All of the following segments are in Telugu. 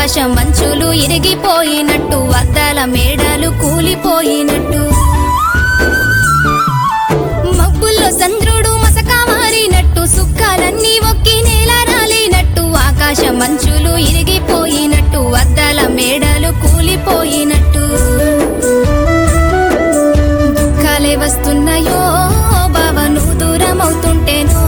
ఆకాశం మంచులు ఇరిగిపోయినట్టు అద్దాల మేడలు కూలిపోయినట్టు మబ్బుల్లో చంద్రుడు మసక మారినట్టు సుక్కాలన్నీ ఒక్కి నేల రాలినట్టు ఆకాశం మంచులు ఇరిగిపోయినట్టు అద్దాల మేడలు కూలిపోయినట్టు దుఃఖాలే వస్తున్నాయో బాబా నువ్వు దూరం అవుతుంటేనో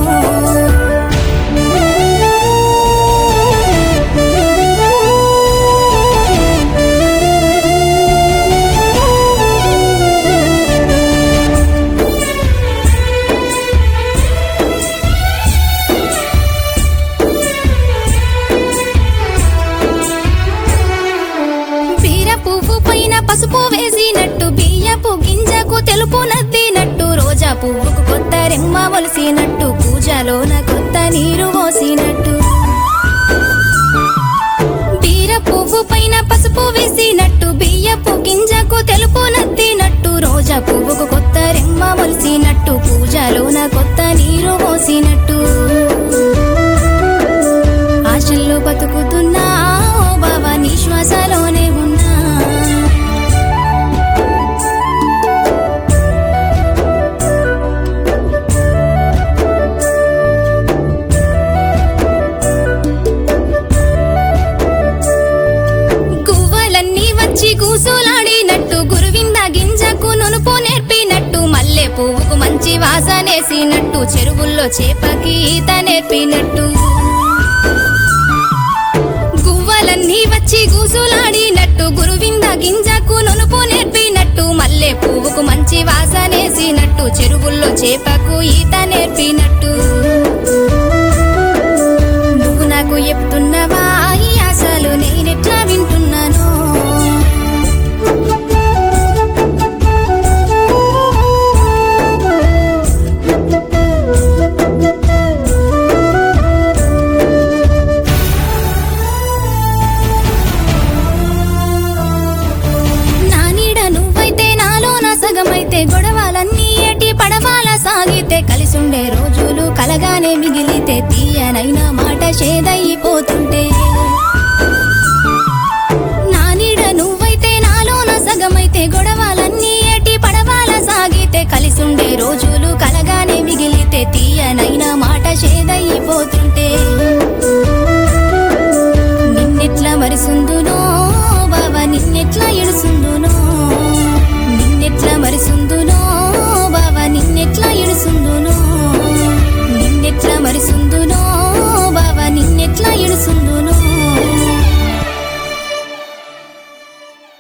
బీర పువ్వు పైన పసుపు వేసినట్టు బియ్యపు గింజకు తెలుపు నద్దినట్టు రోజా పువ్వుకు కొత్త రెమ్మ ఒలిసినట్టు పూజలోన కొత్త నీరు పోసినట్టు బీర పువ్వు పైన పసుపు వేసినట్టు బియ్యపు గింజకు తెలుపు నద్దినట్టు రోజా పువ్వుకు కొత్త రెమ్మ ఒలిసినట్టు పూజలోన కొత్త నీరు పోసినట్టు ఆశల్లో బతుకుతున్నా ఓ బాబా నీ శ్వాసలోనే ఉన్నా గువ్వలన్నీ వచ్చి కూసులాడినట్టు గురువింద గింజకు నునుపు నేర్పినట్టు మల్లె పువ్వుకు మంచి వాసనేసినట్టు చెరువుల్లో చేపకి ఈత నేర్పినట్టు గువ్వలన్నీ వచ్చి గూసులాడినట్టు గురువింద గింజకు నునుపు నేర్పినట్టు మల్లె పువ్వుకు మంచి వాసనేసినట్టు చెరువుల్లో చేపకు ఈత నేర్పినట్టు నువ్వు నాకు చెప్తున్నవా ఈ ఆశలు నేనెట్లా వింటున్నాను నా నీడ నువ్వైతే నాలో నా సగమైతే గొడవలన్నీ ఏటి పడవాల సాగితే కలిసుండే రోజులు కలగానే మిగిలితే తీయనైన మాట చేదైపోతుంటే నా నీడ నువ్వైతే నాలో నా సగమైతే గొడవలన్నీ ఏటి పడవాల సాగితే కలిసుండే రోజు